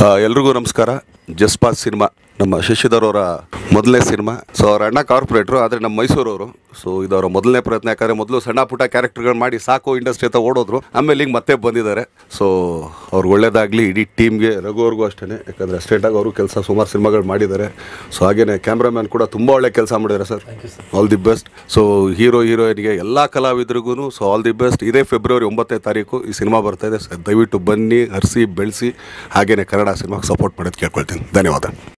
ಆ, ಎಲ್ರಿಗೂ ನಮಸ್ಕಾರ ಜಸ್ಪಾತ್ ಸಿನಿಮಾ ನಮ್ಮ ಶಶಿಧರ್ ಅವರ ಮೊದಲನೇ ಸಿನಿಮಾ ಸೊ ಅವ್ರ ಅಣ್ಣ ಕಾರ್ಪೊರೇಟ್ರು ಆದರೆ ನಮ್ಮ ಮೈಸೂರವರು ಸೊ ಇದು ಅವರ ಮೊದಲನೇ ಪ್ರಯತ್ನ ಯಾಕಂದರೆ ಮೊದಲು ಸಣ್ಣ ಪುಟ್ಟ ಕ್ಯಾರೆಕ್ಟರ್ಗಳು ಮಾಡಿ ಸಾಕು ಇಂಡಸ್ಟ್ರಿ ಅಂತ ಓಡೋದ್ರು ಆಮೇಲೆ ಈಗ ಮತ್ತೆ ಬಂದಿದ್ದಾರೆ ಸೊ ಅವ್ರಿಗೆ ಒಳ್ಳೇದಾಗಲಿ ಇಡೀ ಟೀಮ್ಗೆ ರಘು ಅವ್ರಿಗೂ ಅಷ್ಟೇ ಯಾಕಂದರೆ ಅಸ್ಟೇಟಾಗಿ ಅವರು ಕೆಲಸ ಸುಮಾರು ಸಿನಿಮಾಗಳು ಮಾಡಿದ್ದಾರೆ ಸೊ ಹಾಗೇನೆ ಕ್ಯಾಮ್ರಾಮ್ಯಾನ್ ಕೂಡ ತುಂಬ ಒಳ್ಳೆ ಕೆಲಸ ಮಾಡಿದ್ದಾರೆ sir all the best so hero ಹೀರೋಯಿನ್ಗೆ ಎಲ್ಲ ಕಲಾವಿದರಿಗೂ ಸೊ ಆಲ್ ದಿ ಬೆಸ್ಟ್ ಇದೇ ಫೆಬ್ರವರಿ ಒಂಬತ್ತನೇ ತಾರೀಕು ಈ ಸಿನಿಮಾ ಬರ್ತಾ ಇದೆ ಸರ್ ದಯವಿಟ್ಟು ಬನ್ನಿ ಹರಿಸಿ ಬೆಳೆಸಿ ಹಾಗೇನೆ ಕನ್ನಡ ಸಿನಿಮಾಗೆ ಸಪೋರ್ಟ್ ಮಾಡೋದು ಕೇಳ್ಕೊಳ್ತೀನಿ ಧನ್ಯವಾದ